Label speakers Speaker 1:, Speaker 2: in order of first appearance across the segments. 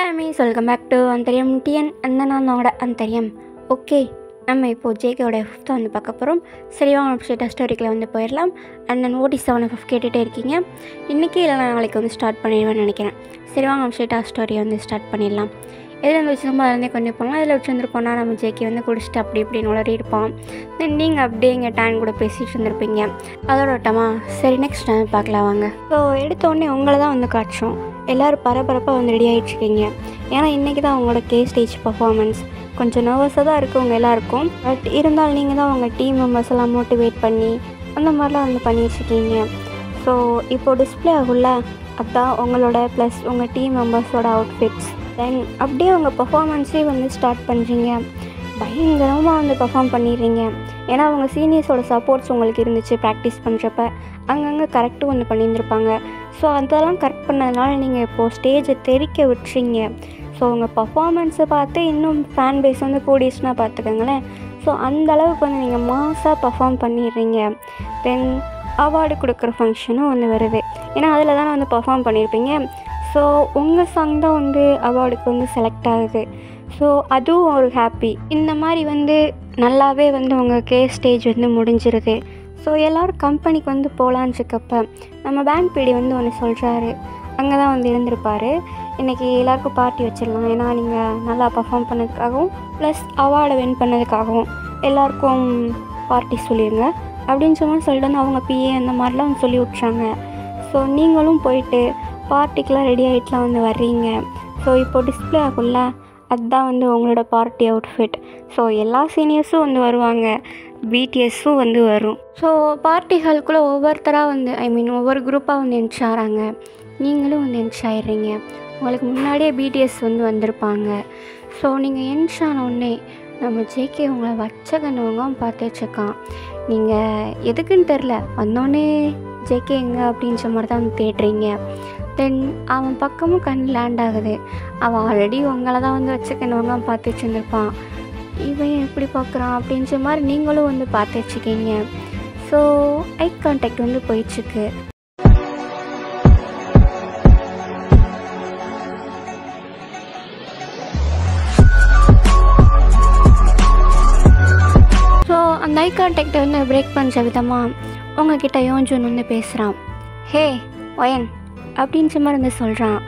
Speaker 1: அமீஸ் welcome back to அந்தரியம் டிஎன் அந்தனானோட அந்தரியம் ஓகே நம்ம இப்போது ஜேகேவோட ஃபிஃப்த்தை வந்து பார்க்க போகிறோம் சரி வாங்க அப்சேட்டாக ஸ்டோரிக்கில் வந்து போயிடலாம் அண்ட் தென் ஓடி செவன் ஃபிஃப்ட் கேட்டுகிட்டே இருக்கீங்க இன்றைக்கி இல்லை நாளைக்கு வந்து ஸ்டார்ட் பண்ணிடுவேன்னு நினைக்கிறேன் சரி வாங்க அப்சேட்டாக ஸ்டோரியை வந்து ஸ்டார்ட் பண்ணிடலாம் எதில் வந்து வச்சுருந்தோம் அதில் கொண்டு போகலாம் அதில் வச்சுருந்துருப்போம்னா நம்ம ஜேகே வந்து குடிச்சிட்டு அப்படி இப்படின்னு உளறி இருப்போம் தென் நீங்கள் அப்படியே இங்கே டேன் கூட பேசிகிட்டு இருந்திருப்பீங்க அதோட விட்டமா சரி நெக்ஸ்ட் டைம் பார்க்கலாம் வாங்க ஸோ எடுத்த உடனே உங்களை தான் வந்து காட்டுறோம் எல்லோரும் பரபரப்பாக வந்து ரெடி ஆகிட்ருக்கீங்க ஏன்னா இன்றைக்கி தான் அவங்களோட கே ஸ்டேஜ் பர்ஃபார்மன்ஸ் கொஞ்சம் நர்வஸாக தான் இருக்குது உங்கள் எல்லாருக்கும் பட் இருந்தாலும் நீங்கள் தான் உங்கள் டீம் மெம்பர்ஸ் எல்லாம் மோட்டிவேட் பண்ணி அந்த மாதிரிலாம் வந்து பண்ணிகிட்ருக்கீங்க ஸோ இப்போது டிஸ்பிளே ஆகும்ல அதான் உங்களோட ப்ளஸ் உங்கள் டீம் மெம்பர்ஸோட அவுட்ஃபிட்ஸ் தென் அப்படியே உங்கள் பர்ஃபார்மன்ஸே வந்து ஸ்டார்ட் பண்ணுறீங்க பயங்கரமாக வந்து பர்ஃபார்ம் பண்ணிடுறீங்க ஏன்னா அவங்க சீனியர்ஸோட சப்போர்ட்ஸ் உங்களுக்கு இருந்துச்சு ப்ராக்டிஸ் பண்ணுறப்ப அங்கங்கே கரெக்டும் வந்து பண்ணியிருந்திருப்பாங்க ஸோ அதெல்லாம் கரெக்ட் பண்ணதுனால நீங்கள் இப்போது ஸ்டேஜை தெறிக்க விட்டுறீங்க ஸோ உங்கள் பர்ஃபார்மன்ஸை பார்த்து இன்னும் ஃபேன் பேஸ் வந்து கூடிடுச்சுன்னா பார்த்துக்கோங்களேன் ஸோ அந்த அளவுக்கு வந்து நீங்கள் மாஸாக பர்ஃபார்ம் பண்ணிடுறீங்க தென் அவார்டு கொடுக்குற ஃபங்க்ஷனும் வந்து வருது ஏன்னா அதில் தானே வந்து பர்ஃபார்ம் பண்ணியிருப்பீங்க ஸோ உங்கள் சாங் தான் வந்து அவார்டுக்கு வந்து செலக்ட் ஆகுது ஸோ அதுவும் ஒரு ஹாப்பி இந்த மாதிரி வந்து நல்லாவே வந்து உங்கள் கே ஸ்டேஜ் வந்து முடிஞ்சிருது ஸோ எல்லோரும் கம்பெனிக்கு வந்து போகலான்னு இருக்கப்ப நம்ம பேங்க் பிடி வந்து ஒன்று சொல்கிறாரு அங்கே தான் வந்து இருந்திருப்பார் இன்றைக்கி எல்லாருக்கும் பார்ட்டி வச்சிடலாம் ஏன்னா நீங்கள் நல்லா பர்ஃபார்ம் பண்ணதுக்காகவும் ப்ளஸ் அவார்டை வின் பண்ணதுக்காகவும் எல்லாருக்கும் பார்ட்டி சொல்லிடுங்க அப்படின்னு சொல்லி சொல்லிட்டு வந்து அவங்க பிஏ அந்த மாதிரிலாம் வந்து சொல்லி விட்றாங்க ஸோ நீங்களும் போயிட்டு பார்ட்டிக்கெலாம் ரெடி ஆகிட்டுலாம் வந்து வர்றீங்க ஸோ இப்போ டிஸ்பிளே ஆகும்ல அதுதான் வந்து உங்களோட பார்ட்டி அவுட்ஃபிட் ஸோ எல்லா சீனியர்ஸும் வந்து வருவாங்க பிடிஎஸ்ஸும் வந்து வரும் ஸோ பார்ட்டி ஹால்குள்ளே ஒவ்வொருத்தராக வந்து ஐ மீன் ஒவ்வொரு குரூப்பாக வந்து என்ட்ரி ஆகிறாங்க நீங்களும் வந்து என்ட்ரி ஆயிடுறீங்க உங்களுக்கு முன்னாடியே பிடிஎஸ் வந்து வந்திருப்பாங்க ஸோ நீங்கள் என்ட்ரி ஆன உடனே நம்ம ஜேகே உங்களை வச்ச கண்ணவங்க பார்த்து வச்சுருக்கான் நீங்கள் எதுக்குன்னு தெரில வந்தோடனே ஜேகே எங்கே அப்படின்ற மாதிரி தான் வந்து தேடுறீங்க தென் அவன் பக்கமும் கண் லேண்ட் ஆகுது அவன் ஆல்ரெடி உங்களை தான் வந்து வச்சுக்கணுங்க பார்த்து வச்சுருந்துருப்பான் இவன் எப்படி பார்க்குறான் அப்படின்ற மாதிரி நீங்களும் வந்து பார்த்து வச்சுக்கிங்க ஸோ ஐ கான்டாக்ட் வந்து போயிட்டுருக்கு ஸோ அந்த ஐ கான்டாக்டை வந்து பிரேக் பண்ணுற விதமாக உங்ககிட்ட யோஞ்சன் வந்து பேசுகிறான் ஹே ஒயன் அப்படின்ற மாதிரி வந்து சொல்கிறான்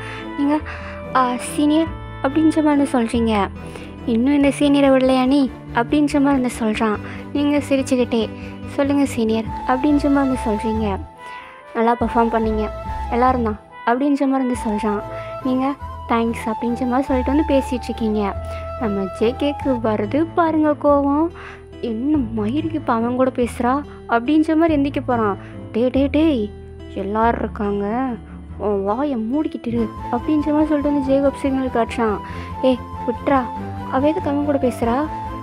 Speaker 1: நீங்கள் சீனியர் அப்படின்ற மாதிரி வந்து சொல்கிறீங்க இன்னும் இந்த சீனியரை விடலையா நீ அப்படின்ற மாதிரி வந்து சொல்கிறான் நீங்கள் சிரிச்சுக்கிட்டே சொல்லுங்கள் சீனியர் அப்படின்ற மாதிரி வந்து சொல்கிறீங்க நல்லா பர்ஃபார்ம் பண்ணீங்க எல்லோரும் தான் அப்படின்ற மாதிரி வந்து சொல்கிறான் நீங்கள் தேங்க்ஸ் அப்படின்ற மாதிரி சொல்லிட்டு வந்து பேசிகிட்ருக்கீங்க நம்ம ஜேகேக்கு வருது பாருங்கள் கோவம் என்ன மயிருக்கு இப்போ அவன் கூட பேசுகிறா அப்படின்ற மாதிரி எந்திக்க போகிறான் டே டே டேய் எல்லாரும் இருக்காங்க உன் வாயை மூடிக்கிட்டு இரு அப்படின்ற மாதிரி சொல்லிட்டு வந்து ஜேகப் சிக்னல் காட்டுறான் ஏ விட்ரா அவ எதுக்கு அவன் கூட பேசுகிறா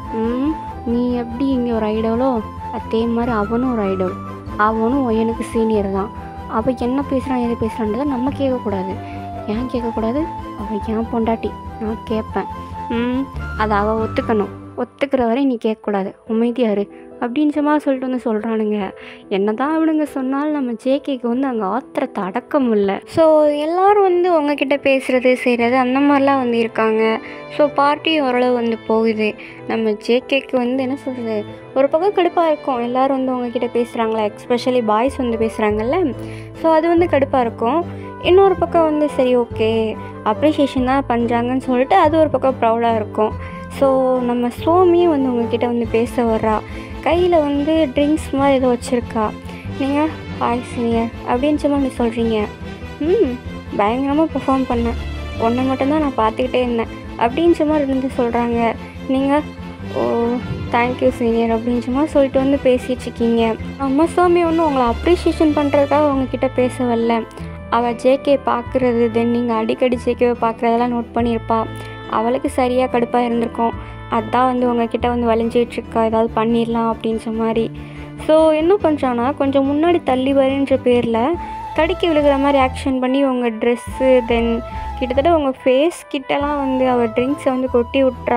Speaker 1: ம் நீ எப்படி இங்கே ஒரு ஐடோலோ அதே மாதிரி அவனும் ஒரு ஐடோல் அவனும் எனக்கு சீனியர் தான் அவள் என்ன பேசுகிறான் எது பேசுகிறான்றதை நம்ம கேட்கக்கூடாது ஏன் கேட்கக்கூடாது அவள் ஏன் பொண்டாட்டி நான் கேட்பேன் ம் அதை அவள் ஒத்துக்கணும் ஒத்துக்கிற வரை நீ கேட்கக்கூடாது அமைதியாரு அப்படின்ற மாதிரி சொல்லிட்டு வந்து சொல்கிறானுங்க என்ன தான் அவனுங்க சொன்னாலும் நம்ம ஜேகேக்கு வந்து அங்கே ஆத்திரத்தை அடக்க முடியல ஸோ எல்லோரும் வந்து உங்ககிட்ட பேசுகிறது செய்கிறது அந்த மாதிரிலாம் வந்து இருக்காங்க ஸோ பார்ட்டி ஓரளவு வந்து போகுது நம்ம ஜேகேக்கு வந்து என்ன சொல்கிறது ஒரு பக்கம் கடுப்பாக இருக்கும் எல்லோரும் வந்து உங்ககிட்ட பேசுகிறாங்களா எக்ஸ்பெஷலி பாய்ஸ் வந்து பேசுகிறாங்கல்ல ஸோ அது வந்து கடுப்பாக இருக்கும் இன்னொரு பக்கம் வந்து சரி ஓகே அப்ரிஷியேஷன் தான் பண்ணுறாங்கன்னு சொல்லிட்டு அது ஒரு பக்கம் ப்ரௌடாக இருக்கும் ஸோ நம்ம சோமியும் வந்து உங்ககிட்ட வந்து பேச வர்றா கையில் வந்து ட்ரிங்க்ஸ் மாதிரி ஏதோ வச்சுருக்கா நீங்கள் ஹாய் சீனியர் அப்படின்ற மாதிரி சொல்கிறீங்க ம் பயங்கரமாக பெர்ஃபார்ம் பண்ணேன் ஒன்றை மட்டும்தான் நான் பார்த்துக்கிட்டே இருந்தேன் அப்படின்ற மாதிரி இருந்து சொல்கிறாங்க நீங்கள் ஓ தேங்க்யூ சீனியர் அப்படின்ற மாதிரி சொல்லிட்டு வந்து பேசிகிட்ருக்கீங்க அம்மா சோமி ஒன்றும் உங்களை அப்ரிஷியேஷன் பண்ணுறதுக்காக உங்ககிட்ட பேச வரல அவள் ஜேகே பார்க்குறது தென் நீங்கள் அடிக்கடி ஜேகேவை பார்க்குறதெல்லாம் நோட் பண்ணியிருப்பா அவளுக்கு சரியாக கடுப்பாக இருந்திருக்கும் அதான் வந்து உங்ககிட்ட வந்து வளைஞ்சிட்ருக்கா ஏதாவது பண்ணிடலாம் அப்படின்ற மாதிரி ஸோ என்ன பண்ணுறான்னா கொஞ்சம் முன்னாடி தள்ளி வரேன்ற பேரில் தடுக்கி விழுகிற மாதிரி ஆக்ஷன் பண்ணி உங்கள் ட்ரெஸ்ஸு தென் கிட்டத்தட்ட உங்கள் ஃபேஸ் கிட்டலாம் வந்து அவள் ட்ரிங்க்ஸை வந்து கொட்டி விட்றா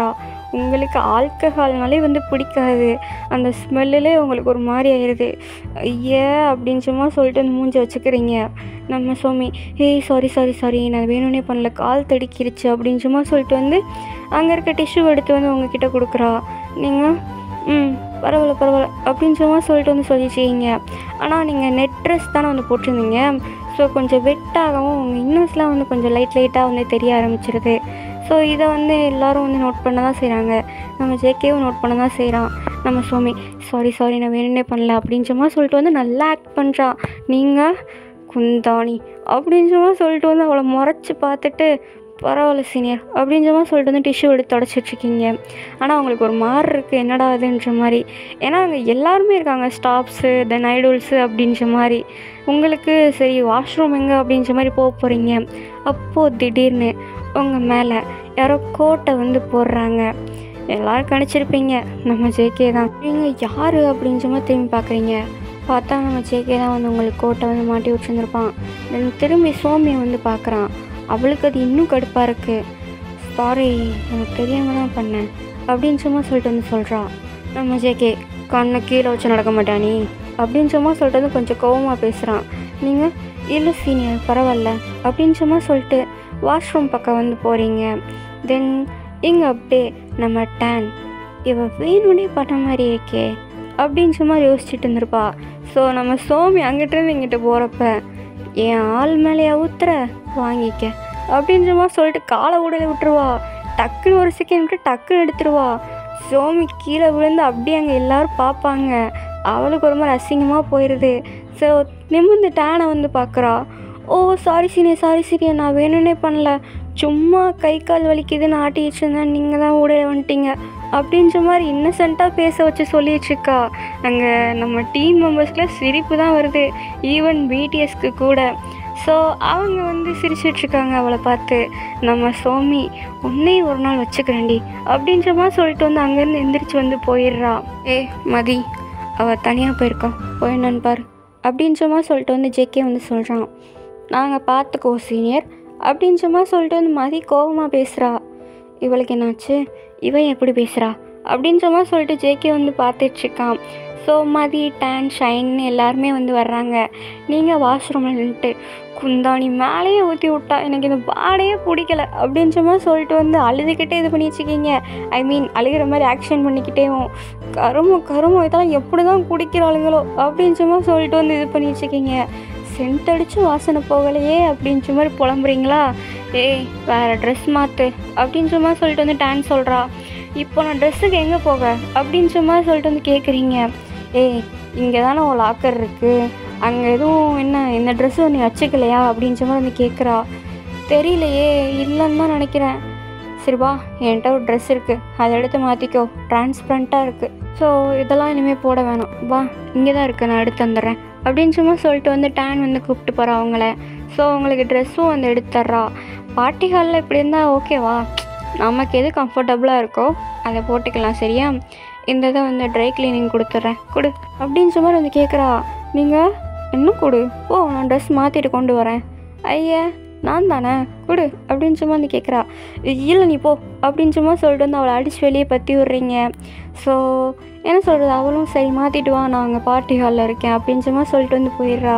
Speaker 1: உங்களுக்கு ஆல்கஹால்னாலே வந்து பிடிக்காது அந்த ஸ்மெல்லுலே உங்களுக்கு ஒரு மாதிரி ஆயிடுது ஐயா அப்படின்னு சும்மா சொல்லிட்டு வந்து மூஞ்சி வச்சுக்கிறீங்க நம்ம சுவாமி ஏய் சாரி சாரி சாரி நான் வேணும்னே பண்ணல கால் தடிக்கிருச்சு அப்படின்னு சும்மா சொல்லிட்டு வந்து அங்கே இருக்க டிஷ்யூ எடுத்து வந்து உங்ககிட்ட கொடுக்குறா நீங்கள் ம் பரவாயில்ல பரவாயில்ல அப்படின்னு சும்மா சொல்லிட்டு வந்து சொல்லிச்சிங்க ஆனால் நீங்கள் நெட் ட்ரெஸ் தானே வந்து போட்டிருந்தீங்க ஸோ கொஞ்சம் வெட்டாகவும் உங்கள் இன்னர்ஸ்லாம் வந்து கொஞ்சம் லைட் லைட்டாக வந்து தெரிய ஆரம்பிச்சிருது ஸோ இதை வந்து எல்லாரும் வந்து நோட் பண்ண தான் செய்கிறாங்க நம்ம ஜேகேவும் நோட் பண்ண தான் செய்கிறான் நம்ம சுவாமி சாரி சாரி நான் வேணும்னே பண்ணல அப்படின்னு சும்மா சொல்லிட்டு வந்து நல்லா ஆக்ட் பண்ணுறான் நீங்கள் குந்தாணி அப்படின்னு சும்மா சொல்லிட்டு வந்து அவளை முறைச்சி பார்த்துட்டு பரவாயில்ல சீனியர் அப்படின்ற மாதிரி சொல்லிட்டு வந்து டிஷ்யூ எடுத்து தொடச்சிட்ருக்கீங்க ஆனால் அவங்களுக்கு ஒரு மாறு இருக்குது என்னடா அதுன்ற மாதிரி ஏன்னா அங்கே எல்லாருமே இருக்காங்க ஸ்டாஃப்ஸு தென் ஐடோல்ஸு அப்படின்ற மாதிரி உங்களுக்கு சரி வாஷ்ரூம் எங்கே அப்படின்ற மாதிரி போக போகிறீங்க அப்போது திடீர்னு உங்கள் மேலே யாரோ கோட்டை வந்து போடுறாங்க எல்லோரும் கணிச்சிருப்பீங்க நம்ம ஜேகே தான் நீங்கள் யார் அப்படின்ற மாதிரி திரும்பி பார்க்குறீங்க பார்த்தா நம்ம ஜேகே தான் வந்து உங்களுக்கு கோட்டை வந்து மாட்டி விட்டுருந்துருப்பான் தென் திரும்பி சோமியை வந்து பார்க்குறான் அவளுக்கு அது இன்னும் கடுப்பாக இருக்குது சாரி எனக்கு தெரியாமல் தான் பண்ணேன் அப்படின்னு சும்மா சொல்லிட்டு வந்து சொல்கிறா நம்ம ஜேகே கண்ணை கீழே வச்சு நடக்க மாட்டா நீ அப்படின்னு சும்மா சொல்லிட்டு வந்து கொஞ்சம் கோவமாக பேசுகிறான் நீங்கள் இல்லை சீனியர் பரவாயில்ல அப்படின்னு சும்மா சொல்லிட்டு வாஷ்ரூம் பக்கம் வந்து போகிறீங்க தென் இங்கே அப்படியே நம்ம டேன் இவ வேணும்னே பண்ண மாதிரி இருக்கே அப்படின்னு சும்மா யோசிச்சுட்டு இருந்திருப்பா ஸோ நம்ம சோமி அங்கிட்டிருந்து இங்கிட்ட போகிறப்ப என் ஆள் மேலேயே ஊத்துற வாங்கிக்க அப்படின்னு சும்மா சொல்லிட்டு காலை உடலை விட்டுருவா டக்குன்னு ஒரு செகண்ட் விட்டு டக்குன்னு எடுத்துருவா சோமி கீழே விழுந்து அப்படியே அங்கே எல்லாரும் பார்ப்பாங்க அவளுக்கு ஒரு மாதிரி அசிங்கமாக போயிடுது ஸோ நிமிர்ந்து டேனை வந்து பார்க்குறா ஓ சாரி சீனியா சாரி சீனியா நான் வேணும்னே பண்ணல சும்மா கை கால் வலிக்குதுன்னு ஆட்டி வச்சுருந்தேன் நீங்கள் தான் ஊட வந்துட்டீங்க அப்படின்ற மாதிரி இன்னசென்ட்டாக பேச வச்சு சொல்லிட்டுருக்கா அங்கே நம்ம டீம் மெம்பர்ஸ்க்குலாம் சிரிப்பு தான் வருது ஈவன் பிடிஎஸ்க்கு கூட ஸோ அவங்க வந்து சிரிச்சிட்ருக்காங்க அவளை பார்த்து நம்ம சோமி உன்னையும் ஒரு நாள் வச்சுக்கிறேன்டி அப்படின்ற மாதிரி சொல்லிட்டு வந்து அங்கேருந்து எந்திரிச்சு வந்து போயிடுறா ஏ மதி அவள் தனியாக போயிருக்கா போய் என்னன்னு பாரு அப்படின்ற மாதிரி சொல்லிட்டு வந்து ஜேகே வந்து சொல்கிறான் நாங்கள் பார்த்துக்கோ சீனியர் அப்படின்ற மாதிரி சொல்லிட்டு வந்து மதி கோபமாக பேசுகிறா இவளுக்கு என்னாச்சு இவன் எப்படி பேசுகிறா அப்படின்ற மாதிரி சொல்லிட்டு ஜேகே வந்து பார்த்துட்ருக்கான் ஸோ மதி டேன் ஷைன் எல்லாருமே வந்து வர்றாங்க நீங்கள் வாஷ்ரூமில் நின்றுட்டு குந்தாணி மேலேயே ஊற்றி விட்டா எனக்கு இந்த பாடையே பிடிக்கல அப்படின்ற மாதிரி சொல்லிட்டு வந்து அழுதுகிட்டே இது பண்ணி வச்சுக்கிங்க ஐ மீன் அழுகிற மாதிரி ஆக்ஷன் பண்ணிக்கிட்டேவும் கருமோ கருமோ இதெல்லாம் எப்படி தான் குடிக்கிறாளுங்களோ அப்படின்ற மாதிரி சொல்லிட்டு வந்து இது பண்ணி வச்சுக்கிங்க சென்ட் அடித்து வாசனை போகலையே அப்படின்ற மாதிரி புலம்புறீங்களா ஏய் வேறு ட்ரெஸ் மாற்று அப்படின்ற மாதிரி சொல்லிட்டு வந்து டான் சொல்கிறா இப்போ நான் ட்ரெஸ்ஸுக்கு எங்கே போக அப்படின்ற மாதிரி சொல்லிட்டு வந்து கேட்குறீங்க ஏய் இங்கே தானே உன் லாக்கர் இருக்குது அங்கே எதுவும் என்ன இந்த ட்ரெஸ்ஸும் நீ வச்சுக்கலையா அப்படின்ற மாதிரி வந்து கேட்குறா தெரியலையே இல்லைன்னு தான் நினைக்கிறேன் சரி வா என்கிட்ட ஒரு ட்ரெஸ் இருக்குது அதை எடுத்து மாற்றிக்கோ டிரான்ஸ்பரண்ட்டாக இருக்குது ஸோ இதெல்லாம் இனிமேல் போட வேணாம் வா இங்கே தான் இருக்குது நான் எடுத்து வந்துடுறேன் அப்படின்னு சும்மா சொல்லிட்டு வந்து டேன் வந்து கூப்பிட்டு போகிறா அவங்கள ஸோ அவங்களுக்கு ட்ரெஸ்ஸும் வந்து எடுத்து தர்றா பார்ட்டி ஹாலில் இப்படி இருந்தால் ஓகேவா நமக்கு எது கம்ஃபர்டபுளாக இருக்கோ அதை போட்டுக்கலாம் சரியா இந்த இதை வந்து ட்ரை கிளீனிங் கொடுத்துட்றேன் கொடு அப்படின்னு சும்மா வந்து கேட்குறா நீங்கள் என்ன கொடு ஓ நான் ட்ரெஸ் மாற்றிட்டு கொண்டு வரேன் ஐயா நான் தானே கொடு அப்படின்னு சும்மா வந்து கேட்குறா இல்லை நீ போ அப்படின்னு சும்மா சொல்லிட்டு வந்து அவளை அடித்து வெளியே பற்றி விட்றீங்க ஸோ என்ன சொல்கிறது அவளும் சரி மாற்றிட்டு வா நான் அங்கே பார்ட்டி ஹாலில் இருக்கேன் அப்படின்னு சும்மா சொல்லிட்டு வந்து போயிடுறா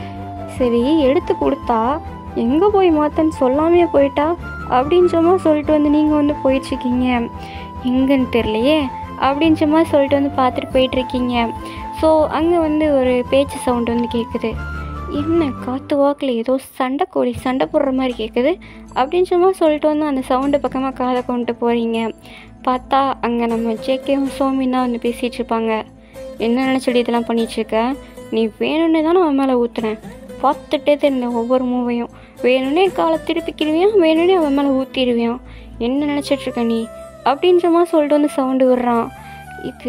Speaker 1: சரி எடுத்து கொடுத்தா எங்கே போய் மாற்றன்னு சொல்லாமையே போயிட்டா அப்படின்னு சும்மா சொல்லிட்டு வந்து நீங்கள் வந்து போயிட்டுருக்கீங்க எங்கன்னு தெரியலையே அப்படின்னு சும்மா சொல்லிட்டு வந்து பார்த்துட்டு போயிட்டுருக்கீங்க ஸோ அங்கே வந்து ஒரு பேச்சு சவுண்ட் வந்து கேட்குது என்ன காற்று வாக்கில் ஏதோ சண்டை கோழி சண்டை போடுற மாதிரி கேட்குது அப்படின்னு சும்மா சொல்லிட்டு வந்து அந்த சவுண்டு பக்கமாக காதை கொண்டு போகிறீங்க பார்த்தா அங்கே நம்ம ஜேகேவும் சோமின் தான் வந்து பேசிகிட்டு இருப்பாங்க என்ன நினச்சிட்டு இதெல்லாம் பண்ணிகிட்ருக்க நீ வேணும்னே தான் அவன் மேலே ஊற்றுனேன் பார்த்துட்டே தெரிந்த ஒவ்வொரு மூவையும் வேணும்னே காலை திருப்பிக்கிடுவியான் வேணும்னே அவன் மேலே ஊற்றிடுவியான் என்ன நினச்சிட்ருக்க நீ அப்படின்ற மாதிரி சொல்லிட்டு வந்து சவுண்டு விடுறான் இது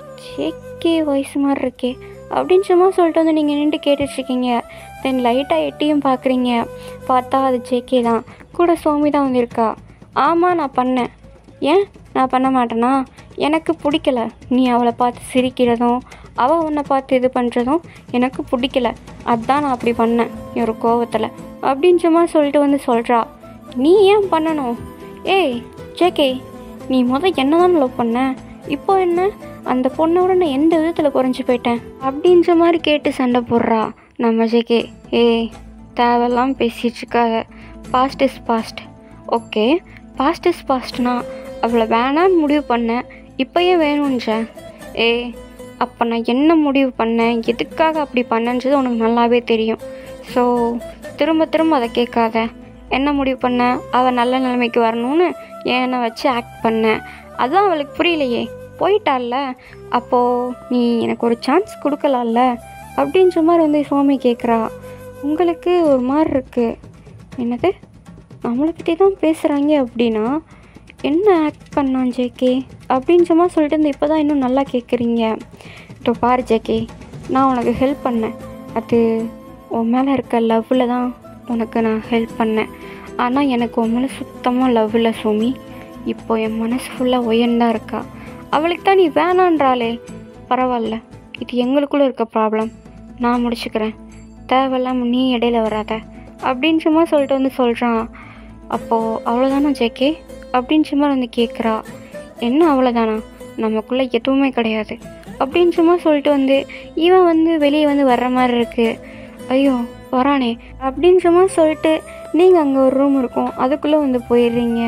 Speaker 1: ஜேகே வாய்ஸ் மாதிரி இருக்கே அப்படின்ற மாதிரி சொல்லிட்டு வந்து நீங்கள் நின்று கேட்டுட்ருக்கீங்க தென் லைட்டாக எட்டியும் பார்க்குறீங்க பார்த்தா அது ஜேகே தான் கூட சோமி தான் வந்து இருக்கா ஆமாம் நான் பண்ணேன் ஏன் நான் பண்ண மாட்டேனா எனக்கு பிடிக்கல நீ அவளை பார்த்து சிரிக்கிறதும் அவள் உன்னை பார்த்து இது பண்ணுறதும் எனக்கு பிடிக்கல அதான் நான் அப்படி பண்ணேன் ஒரு கோவத்தில் அப்படின்ற மாதிரி சொல்லிட்டு வந்து சொல்கிறா நீ ஏன் பண்ணணும் ஏய் ஜேகே நீ முத என்ன தான் லவ் பண்ண இப்போ என்ன அந்த பொண்ணோட நான் எந்த விதத்தில் குறைஞ்சி போயிட்டேன் அப்படின்ற மாதிரி கேட்டு சண்டை போடுறா நம்ம ஜேகே ஏய் தேவையெல்லாம் பேசிட்டு இருக்காத past is past okay past is பாஸ்ட்னா அவளை வேணான்னு முடிவு பண்ணேன் இப்போயே வேணுன்ற ஏய் அப்போ நான் என்ன முடிவு பண்ணேன் எதுக்காக அப்படி பண்ணேன்றது உனக்கு நல்லாவே தெரியும் ஸோ திரும்ப திரும்ப அதை கேட்காத என்ன முடிவு பண்ண அவள் நல்ல நிலைமைக்கு வரணும்னு என்னை வச்சு ஆக்ட் பண்ணேன் அதான் அவளுக்கு புரியலையே போயிட்டால்ல அப்போது நீ எனக்கு ஒரு சான்ஸ் கொடுக்கலாம்ல அப்படின்ற மாதிரி வந்து சுவாமி கேட்குறா உங்களுக்கு ஒரு மாதிரி இருக்குது என்னது நம்மளை பற்றி தான் பேசுகிறாங்க அப்படின்னா என்ன ஆக்ட் பண்ணான் ஜேகே அப்படின்ற மாதிரி சொல்லிட்டு வந்து இப்போ தான் இன்னும் நல்லா கேட்குறீங்க இப்போ பாரு ஜேகே நான் உனக்கு ஹெல்ப் பண்ணேன் அது உன் மேலே இருக்க லவ்வில் தான் உனக்கு நான் ஹெல்ப் பண்ணேன் ஆனால் எனக்கு உன் மேலே சுத்தமாக லவ் இல்லை சுமி இப்போ என் மனசு ஃபுல்லாக உயர்ந்தா இருக்கா அவளுக்கு தான் நீ வேணான்றாளே பரவாயில்ல இது எங்களுக்குள்ளே இருக்க ப்ராப்ளம் நான் முடிச்சுக்கிறேன் தேவையில்லாம நீ இடையில வராத அப்படின்னு சும்மா சொல்லிட்டு வந்து சொல்கிறான் அப்போது அவ்வளோதானா ஜேகே அப்படின்னு சும்மா வந்து கேட்குறா என்ன அவ்வளோதானா நமக்குள்ளே எதுவுமே கிடையாது அப்படின்னு சும்மா சொல்லிட்டு வந்து இவன் வந்து வெளியே வந்து வர்ற மாதிரி இருக்குது ஐயோ வரானே அப்படின்னு சும்மா சொல்லிட்டு நீங்கள் அங்கே ஒரு ரூம் இருக்கும் அதுக்குள்ளே வந்து போயிடுறீங்க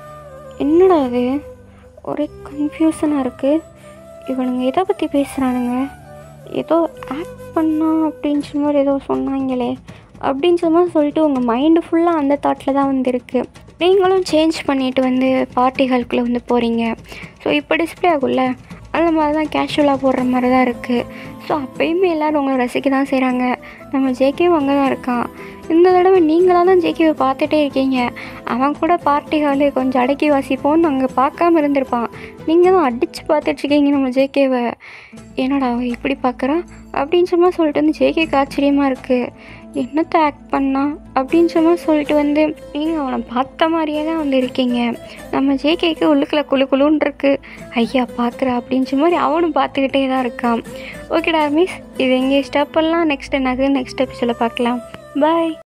Speaker 1: என்னடா அது ஒரே கன்ஃபியூஷனாக இருக்குது இவனுங்க எதை பற்றி பேசுகிறானுங்க ஏதோ ஆக்ட் பண்ணா அப்படின்ற மாதிரி ஏதோ சொன்னாங்களே அப்படின்ற மாதிரி சொல்லிட்டு உங்கள் மைண்டு ஃபுல்லாக அந்த தாட்டில் தான் வந்து இருக்குது நீங்களும் சேஞ்ச் பண்ணிட்டு வந்து பார்ட்டிகளுக்குள்ளே வந்து போகிறீங்க ஸோ இப்போ டிஸ்பிளே ஆகும்ல அந்த மாதிரி தான் கேஷுவலாக போடுற மாதிரி தான் இருக்குது ஸோ அப்பயுமே எல்லோரும் உங்களை ரசிக்க தான் செய்கிறாங்க நம்ம ஜேகேவும் அங்கே தான் இருக்கான் இந்த தடவை நீங்களாக தான் ஜேகேவை பார்த்துட்டே இருக்கீங்க அவன் கூட பார்ட்டி ஹாலு கொஞ்சம் அடக்கி வாசிப்போன்னு அங்கே பார்க்காம இருந்திருப்பான் நீங்கள் தான் அடித்து பார்த்துட்ருக்கீங்க நம்ம ஜேகேவை என்னடா அவ இப்படி பார்க்குறா அப்படின்னு சும்மா சொல்லிட்டு வந்து ஜேகேக்கு ஆச்சரியமாக இருக்குது என்னத்தை ஆக்ட் பண்ணா அப்படின்னு சும்மா சொல்லிட்டு வந்து நீங்கள் அவனை பார்த்த மாதிரியே தான் வந்து இருக்கீங்க நம்ம ஜேகேக்கு உள்ளுக்குள்ள குழு குழுன்னு இருக்கு ஐயா பார்க்குறா அப்படின்ற மாதிரி அவனும் பார்த்துக்கிட்டே தான் இருக்கான் ஓகேடா மிஸ் இது எங்கே ஸ்டாப் பண்ணலாம் நெக்ஸ்ட் என்னது நெக்ஸ்ட் எபிசோட பார்க்கலாம் பாய்